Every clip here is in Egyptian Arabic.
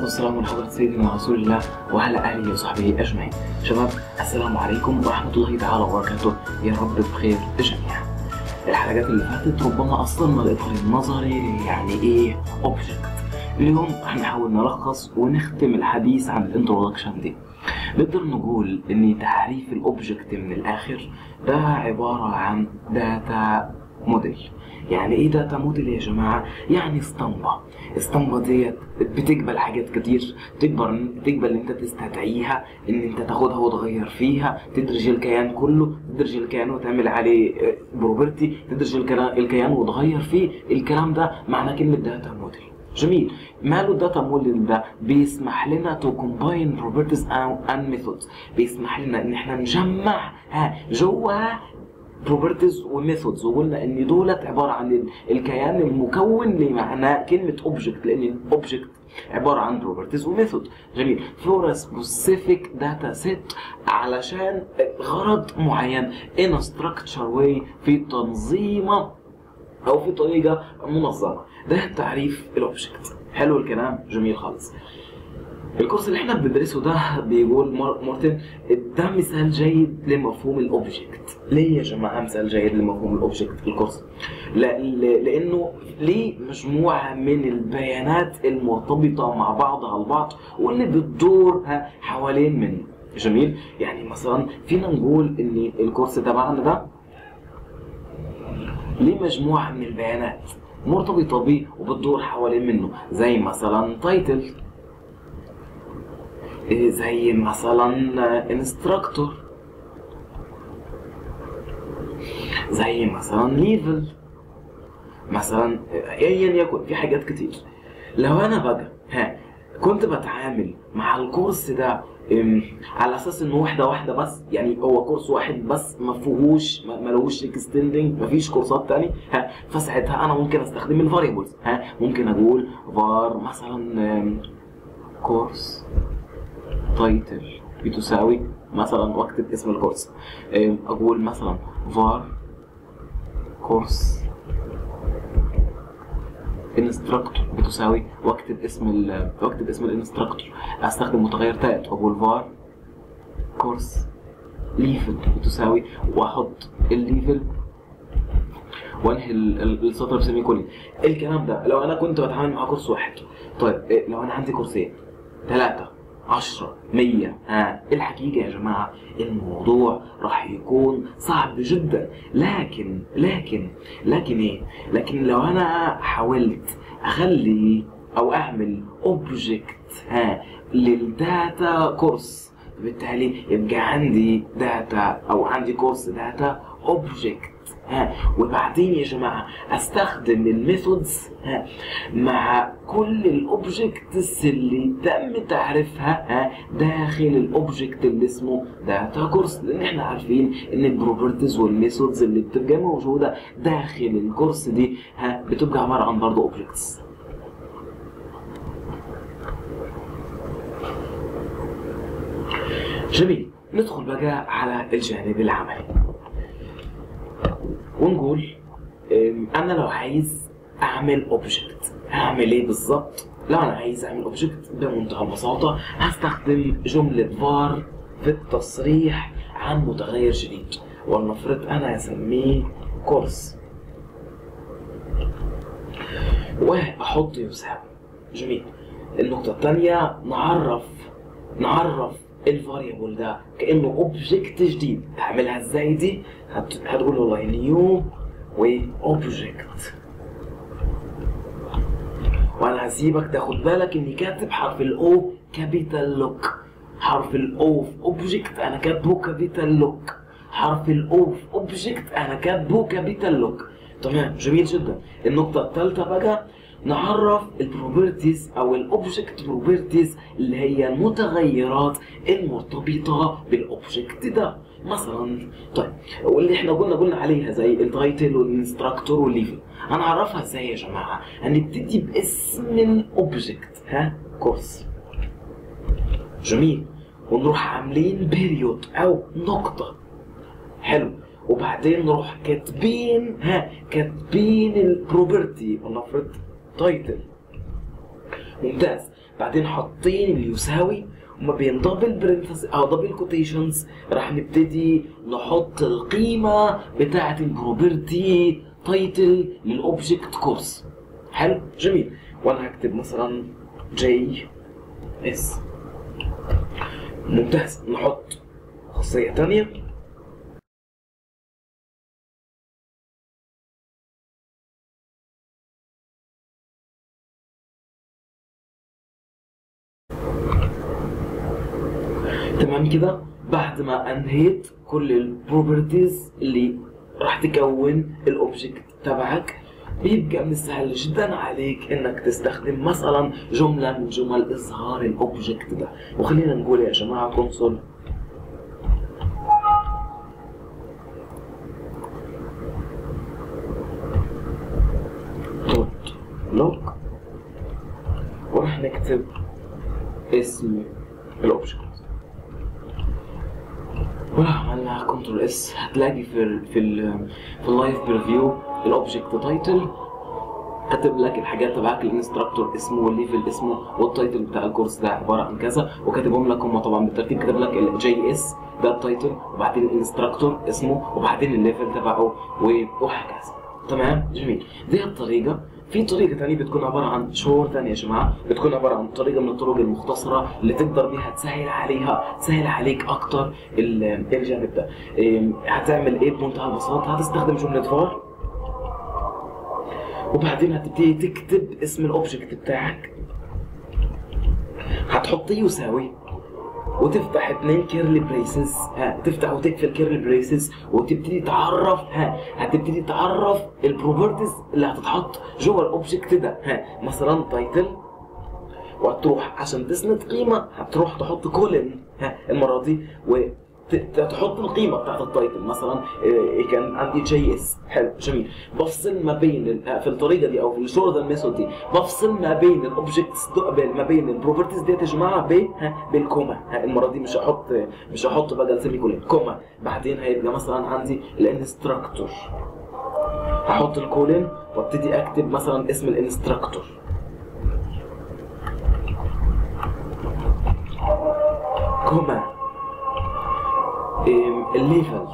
والسلام على حضرة سيدنا رسول الله وعلى آله وصحبه أجمعين. شباب السلام عليكم ورحمة الله تعالى وبركاته، يا رب بخير جميعا. الحلقات اللي فاتت ربما أصلنا الإطار النظري يعني إيه أوبجكت. اليوم هنحاول نلخص ونختم الحديث عن الانترودكشن دي. نقدر نقول إن تعريف الأوبجكت من الآخر ده عبارة عن داتا موديل. يعني ايه داتا موديل يا جماعه؟ يعني اسطمبه، اسطمبه ديت بتقبل حاجات كتير، تقبل تقبل ان انت تستدعيها، ان انت تاخدها وتغير فيها، تدرج الكيان كله، تدرج الكيان وتعمل عليه بروبرتي، تدرج الكلا- الكيان وتغير فيه، الكلام ده معناه كلمه داتا موديل. جميل ماله الداتا موديل ده بيسمح لنا تو كومباين بروبرتيز اند ميثودز بيسمح لنا ان احنا نجمع ها جواها بروبرتيز وميثودز وقلنا ان دولت عباره عن ال- الكيان المكون لمعنى كلمه اوبجكت لان الاوبجكت عباره عن بروبرتيز وميثود جميل فور سبيسيفيك داتا سيت علشان غرض معين ان ستراكشر واي في تنظيمه او في طريقه منظمه ده تعريف الاوبجكت حلو الكلام جميل خالص الكورس اللي احنا بندرسه ده بيقول مار- مارتن ده مثال جيد لمفهوم الاوبجكت ليه يا جماعه مثال جيد لمفهوم الاوبجكت الكورس لا ل- لانه ليه مجموعه من البيانات المرتبطه مع بعضها البعض واللي بتدور ها حوالين منه جميل يعني مثلا فينا نقول ان الكورس تبعنا ده ليه مجموعه من البيانات مرتبطه بيه وبتدور حوالين منه زي مثلا تايتل إيه زي مثلا انستراكتور زي مثلا ليفل مثلا ايا يكن في حاجات كتير لو انا بقى ها كنت بتعامل مع الكورس ده أم، على اساس انه واحده واحده بس يعني هو كورس واحد بس ما فيهوش ما ما لهوش اكستندنج ما فيش كورسات تاني ها فساعتها انا ممكن استخدم الفاريبلز ها ممكن اقول var مثلا أم، كورس تايتل بتساوي مثلا واكتب اسم الكورس أم، اقول مثلا var كورس انستراكتور بتساوي واكتب اسم ال واكتب اسم الانستراكتور استخدم متغير تالت واقول var كورس ليفل بتساوي واحط الليفل وانهي ال- ال- السطر بسيمي كولي الكلام ده لو انا كنت بتعامل مع كورس واحد طيب إيه لو انا عندي كورسين ثلاثة عشرة مية ها الحقيقة يا جماعة الموضوع راح يكون صعب جدا لكن لكن لكن ايه لكن لو انا حاولت اخلي او اعمل اوبجكت ها للداتا كورس بالتالي يبقى عندي داتا او عندي كورس داتا اوبجكت ها وبعدين يا جماعه استخدم الميثودز ها مع كل الاوبجكتس اللي تم تعريفها ها داخل الاوبجكت اللي اسمه داتا كورس لان احنا عارفين ان البروبرتيز والميثودز اللي بتبقى موجوده داخل الكورس دي ها بتبقى عباره عن برضه اوبجكتس جميل ندخل بقى على الجانب العملي ونقول أم، انا لو عايز اعمل اوبجكت هعمل ايه بالظبط لو انا عايز اعمل اوبجكت بمنتهى البساطه هستخدم جمله var في التصريح عن متغير جديد ولنفرض انا اسميه كورس واحط يساوي جميل النقطه الثانيه نعرف نعرف الفاريبل ده كانه اوبجكت جديد تعملها ازاي دي هت... هتقول والله نيو واوبجكت وانا هسيبك تاخد بالك اني كاتب حرف الاو كابيتال لوك حرف الاو في اوبجكت انا كاتبه كابيتال لوك حرف الاو في اوبجكت انا كاتبه كابيتال لوك تمام جميل جدا النقطه الثالثه بقى نعرف البروبرتيز او الاوبجكت بروبرتيز اللي هي المتغيرات المرتبطه بالاوبجكت ده مثلا طيب واللي احنا قلنا قلنا عليها زي التايتل والانستراكتور والليفل هنعرفها ازاي يا جماعه هنبتدي باسم الاوبجكت ها كورس جميل ونروح عاملين بيريود او نقطه حلو وبعدين نروح كاتبين ها كاتبين البروبرتي ولنفرض تايتل ممتاز بعدين حاطين اللي يساوي وما بين دبل برنتس او دبل كوتيشنز راح نبتدي نحط القيمه بتاعه البروبرتي تايتل للاوبجكت كورس حلو جميل وانا هكتب مثلا جي اس ممتاز نحط خاصيه ثانيه تمام كده بعد ما انهيت كل البروبرتيز اللي راح تكون الاوبجكت تبعك بيبقى من السهل جدا عليك انك تستخدم مثلا جمله من جمل اظهار الاوبجكت ده وخلينا نقول يا جماعه كونسول دوت لوك وراح نكتب اسم الاوبجكت وراح عملنا كنترول اس هتلاقي في ال في ال في اللايف بريفيو الاوبجكت تايتل كاتب لك الحاجات تبعك الانستراكتور اسمه والليفل اسمه والتايتل بتاع الكورس ده عباره عن كذا وكاتبهم لك هم طبعا بالترتيب كاتب لك الجي اس ده التايتل وبعدين الانستراكتور اسمه وبعدين الليفل تبعه وهكذا تمام جميل دي الطريقه في طريقة تانية بتكون عبارة عن شهور تانية يا جماعة بتكون عبارة عن طريقة من الطرق المختصرة اللي تقدر بيها تسهل عليها تسهل عليك أكتر ال- الجانب ده إيه، هتعمل إيه بمنتهى البساطة هتستخدم جملة فار وبعدين هتبتدي تكتب اسم الأوبجكت بتاعك هتحطيه يساوي وتفتح اتنين كيرلي بريسز ها تفتح وتقفل كيرلي بريسز وتبتدي تعرف ها هتبتدي تعرف البروبرتيز اللي هتتحط جوه الاوبجكت ده ها مثلا تايتل وهتروح عشان تسند قيمه هتروح تحط كولن ها المره دي وتحط القيمه بتاعت التايتل مثلا إيه، كان عندي جي اس حلو جميل بفصل ما بين ال- في الطريقه دي او في الشورذر ميثود دي بفصل ما بين الاوبجكتس ما بين البروبرتيز ديت يا جماعه ب ها بالكوما ها المره دي مش هحط مش هحط بقى السيمي كولن كوما بعدين هيبقى مثلا عندي الانستراكتور هحط الكولن وابتدي اكتب مثلا اسم الانستراكتور كوما إم، الليفل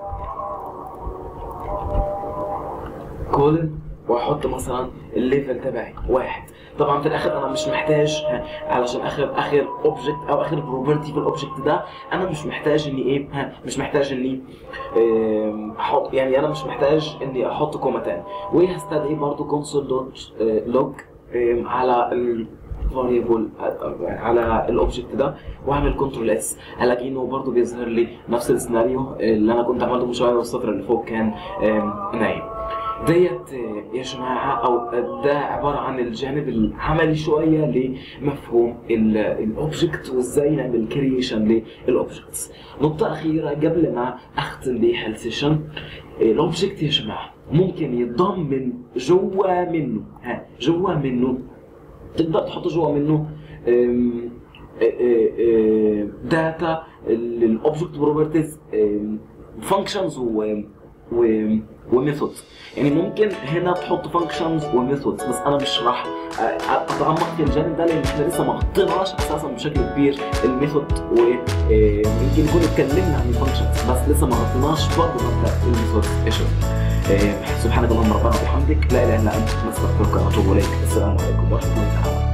كولن واحط مثلا الليفل تبعي واحد طبعا في الاخر انا مش محتاج ها، علشان اخر اخر اوبجكت او اخر بروبرتي في الاوبجكت ده انا مش محتاج اني ايه ها، مش محتاج اني آم، احط يعني انا مش محتاج اني احط كوما تاني وهستدعي برضو كونسول دوت لوج على ال فاريبل على الاوبجكت ده واعمل كنترول اس هلاقي انه برضه بيظهر لي نفس السيناريو اللي انا كنت عملته من شويه والسطر اللي فوق كان آم، نايم ديت آه، يا جماعه او ده عباره عن الجانب العملي شويه لمفهوم الاوبجكت وازاي نعمل كرييشن للاوبجكتس نقطه اخيره قبل ما اختم بيها السيشن الاوبجكت يا جماعه ممكن يتضمن جوا منه ها جوا منه تقدر تحط جوا منه أم، أ- أ- أ- داتا الاوبجكت بروبرتيز فانكشنز و و وميثودز يعني ممكن هنا تحط فانكشنز وميثودز بس انا مش راح أ- اتعمق في الجانب ده لان احنا لسه ما غطيناش اساسا بشكل كبير الميثود ويمكن نكون اتكلمنا عن الفانكشنز بس لسه ما غطيناش برضه مبدا الميثود ايش سبحانك اللهم ربنا وبحمدك لا اله الا انت نستغفرك ونتوب اليك السلام عليكم ورحمه الله تعالى